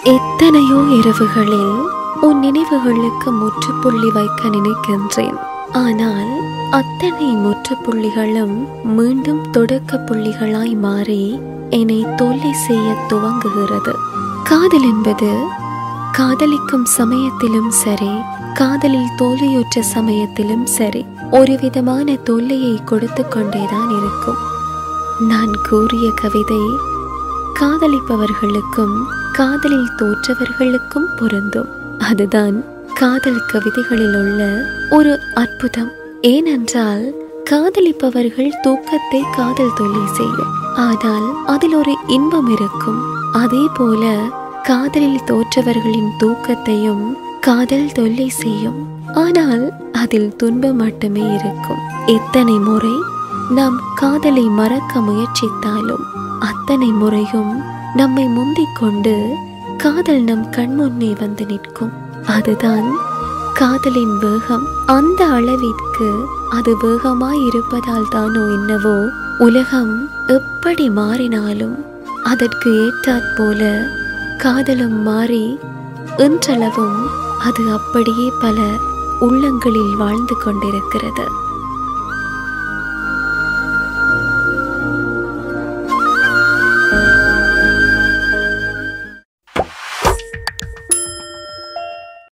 எத்தனையோ இரவுகளில் உன் நினைவுகளுக்கு முற்றுப்புள்ளி வைக்க நினைக்கின்றேன் ஆனால் அத்தனை முற்றுப்புள்ளிகளும் மீண்டும் தொடக்க புள்ளிகளாய் மாறி என்னை தொல்லை செய்ய துவங்குகிறது காதல் என்பது காதலிக்கும் சமயத்திலும் சரி காதலில் தோல்வியுற்ற சமயத்திலும் சரி ஒரு விதமான தொல்லையை கொடுத்து கொண்டேதான் இருக்கும் நான் கூறிய கவிதை காதலிப்பவர்களுக்கும் காதலில் தோற்றவர்களுக்கும் பொருந்தும் அதுதான் காதல் கவிதைகளில் உள்ள ஒரு அற்புதம் ஏனென்றால் காதலிப்பவர்கள் தூக்கத்தை காதல் தொல்லை செய்யும் ஆனால் அதில் ஒரு இன்பம் இருக்கும் அதே போல காதலில் தோற்றவர்களின் தூக்கத்தையும் காதல் தொல்லை செய்யும் ஆனால் அதில் துன்பம் மட்டுமே இருக்கும் எத்தனை முறை நாம் காதலை மறக்க முயற்சித்தாலும் அத்தனை முறையும் நம்மை முந்திக் கொண்டு காதல் நம் கண்முன்னே வந்து நிற்கும் அதுதான் காதலின் வேகம் அந்த அளவிற்கு அது வேகமாய் இருப்பதால் தானோ என்னவோ உலகம் எப்படி மாறினாலும் அதற்கு ஏற்றாற் போல காதலும் மாறி இன்றளவும் அது அப்படியே பல உள்ளங்களில் வாழ்ந்து கொண்டிருக்கிறது